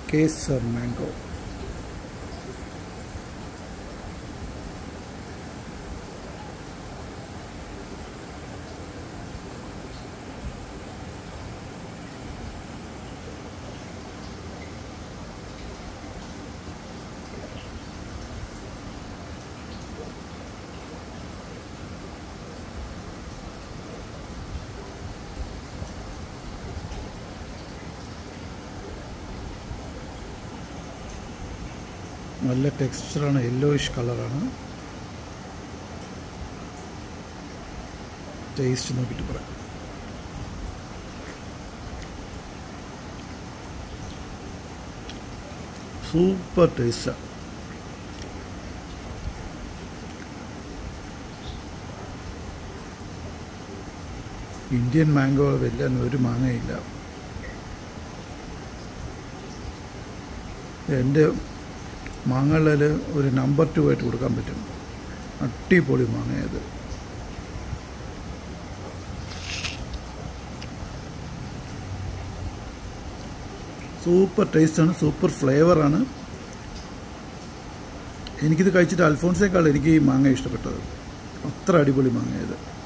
കേസർ mango നല്ല ടെക്സ്ചറാണ് yellowish കളറാണ് taste നോക്കിയിട്ട് പറയാം സൂപ്പർ ടേസ്റ്റാണ് ഇന്ത്യൻ മാംഗോ വെല്ലാൻ ഒരു മാങ്ങയില്ല എൻ്റെ മാങ്ങകളിൽ ഒരു നമ്പർ ടു ആയിട്ട് കൊടുക്കാൻ പറ്റും അടിപൊളി മാങ്ങയത് സൂപ്പർ ടേസ്റ്റാണ് സൂപ്പർ ഫ്ലേവറാണ് എനിക്കിത് കഴിച്ചിട്ട് അൽഫോൺസേക്കാൾ എനിക്ക് ഈ മാങ്ങ ഇഷ്ടപ്പെട്ടത് അത്ര അടിപൊളി മാങ്ങയത്